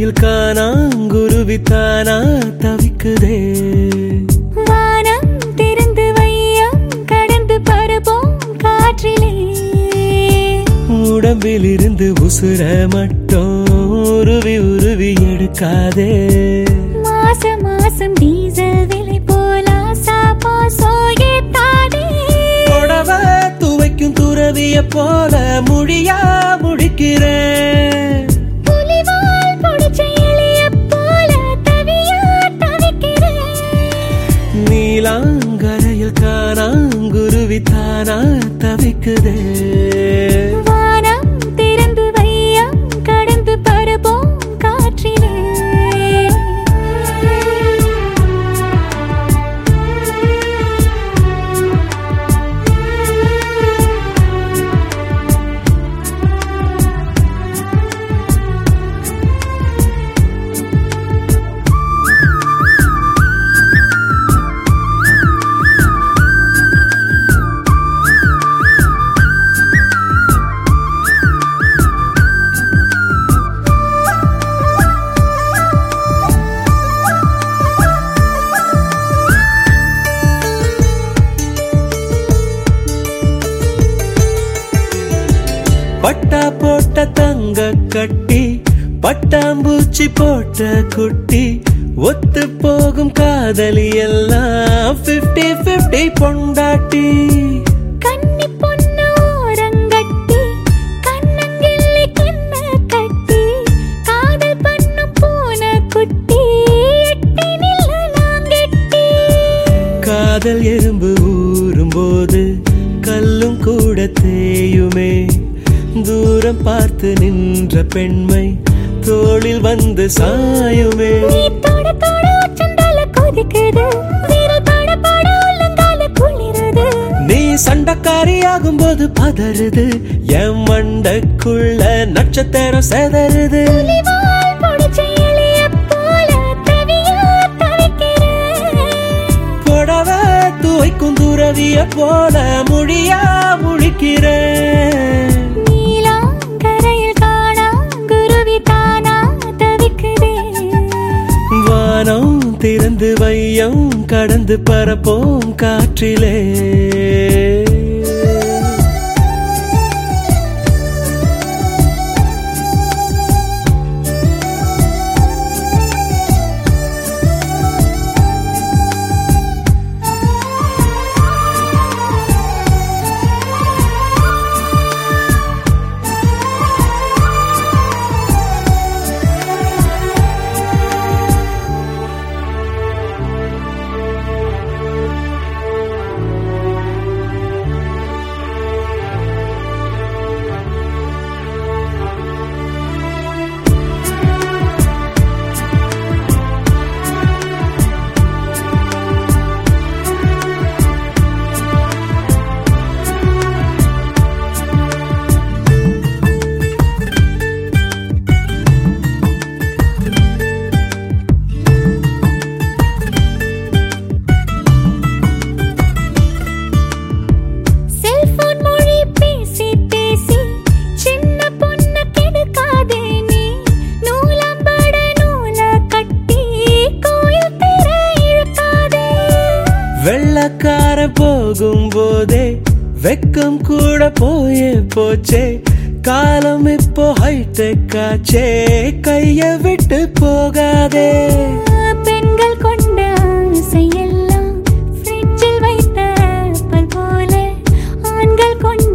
கரையில் காணா குருவித்தானா தவிக்குதே வானம் திறந்து வையம் கடந்து பரப்போம் காற்றிலே உடம்பில் இருந்து உசுர மட்டும் உருவி உருவி எடுக்காதே மாசம் மாசம் டீசல் விலை போலா சாப்பா சோயே தானே புடவ துவைக்கும் துறவிய போல முடியா முடிக்கிறேன் புலிவால் புடிச்ச எலிய போல தவியா தவிக்கிறேன் நீலாங்கரையில் காணா குருவித்தானா தவிக்குதே வானம் திறந்து வையம் கடந்து பரப்போம் காற்றிலே பட்டா போட்ட தங்க கட்டி பட்டாம்பூச்சி போட்ட குட்டி ஒத்து போகும் காதலி எல்லாம் 50 50 பொண்டாட்டி கன்னி பொண்ணு ஓரங்கட்டி கண்ணங்கிள்ளி கண்ண கட்டி காதல் பண்ணு போன குட்டி எட்டி நில்லலாங்கெட்டி காதல் எறும்பு ஊறும் போது கல்லும் கூட தேயுமே தூரம் பார்த்து நின்ற பெண்மை தோளில் வந்து சாயுமே நீ தொட தொட சண்டால கொதிக்குது விரல் பட பட உள்ளங்கால குளிருது நீ சண்டக்காரியாகும் போது பதறுது என் மண்டக்குள்ள நட்சத்திரம் செதறுது புலிவால் புடிச்ச எலிய போல தவியா தவிக்கிறேன் புடவ துவைக்கும் துறவிய போல முடியா முழிக்கிறேன் நீலாங்கரையில் காணா குருவி தானா தவிக்குதே வானம் திறந்து வையம் கடந்து பரப்போம் காற்றிலே செல்போன் மொழி பேசி பேசி சின்ன பொண்ண கெடுக்காதே நீ நூலம்பட நூல கட்டி கோயில் திற இழுக்காதே வெள்ளக்கார போகும் போதே வெக்கம் கூட போயே போச்சே காலம் இப்போ ஹைடெக் ஆச்சே கைய விட்டு போகாதே பெண்கள் கொண்ட ஆசையெல்லாம் ஃப்ரிட்ஜில் வைத்த ஆப்பிள் போல ஆண்கள் கொண்ட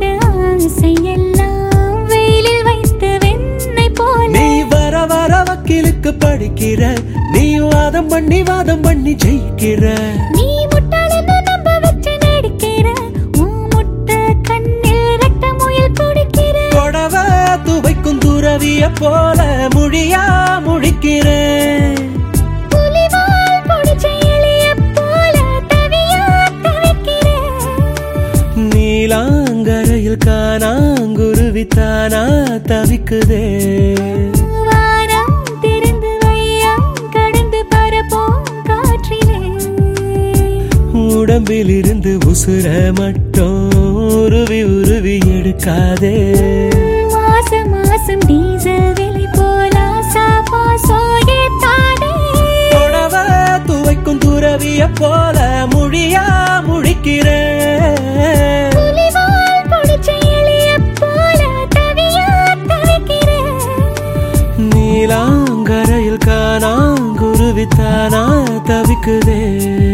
ஆசையெல்லாம் வெயிலில் வைத்த வெண்ணெய் போல நீ வர வர வக்கீலுக்கு படிக்கிற நீ வாதம் பண்ணி வாதம் பண்ணி ஜெயிக்கிற நீ முட்டாளன்னு நம்ப வச்சு நடிக்கிற உன் முட்டை கண்ணில் ரத்த முயல் குடிக்கிற புடவ துவைக்கும் துறவிய போல முடியா முடிக்கிறேன் புலிவால் புடிச்ச எலிய போல தவியா தவிக்கிறேன் நீலாங்கரையில் காணாங்குருவித்தானா தவிக்குதே வானம் திறந்து வையம் கடந்து பரப்போம் காற்றிலே உடம்பில் இருந்து உசுர மட்டும் உருவி உருவி எடுக்காதே மாசம் மாசம் டீசல் விலை போல சாப்பா சோ ரவிய போல முழியா முழிக்கிறேன் புலிவால் புடிச்ச எலியைப் போல தவியா தவிக்கிறேன். நீலாங்கரையில் காணாங்குருவித்தானா தவிக்குதே